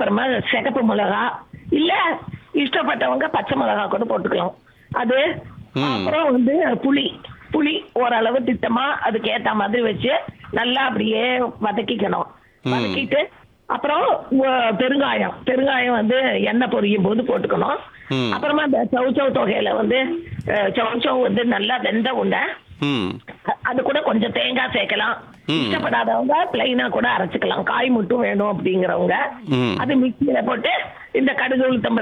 அப்புறமா சிகப்பு மிளகா இல்ல இஷ்டப்பட்டவங்க பச்சை மிளகா கூட போட்டுக்கலாம் அது ம். அப்புறம் வந்து புளி புளி ஓரளவு திட்டமா அதுக்கு ஏத்த மாதிரி வச்சு நல்லா அப்படியே வதக்கிக்கணும் ம். வதக்கிட்டு அப்புறம் உ- பெருங்காயம் பெருங்காயம் வந்து எண்ணெய் பொரியும் போது போட்டுக்கணும் ம். அப்புறமா இந்த சவுச்சவ் தொகையில வந்து அஹ், சவுச்சவ் வந்து நல்லா வெந்த உடனே ம் அ- அது கூட கொஞ்சம் தேங்காய் சேர்க்கலாம் ம். இஷ்டப்படாதவங்க பிளைனா கூட அரைச்சுக்கலாம் காய் மட்டும் வேணும் அப்படிங்கிறவங்க ம். அது மிக்சியில போட்டு இந்த கடுகு உளுத்தம்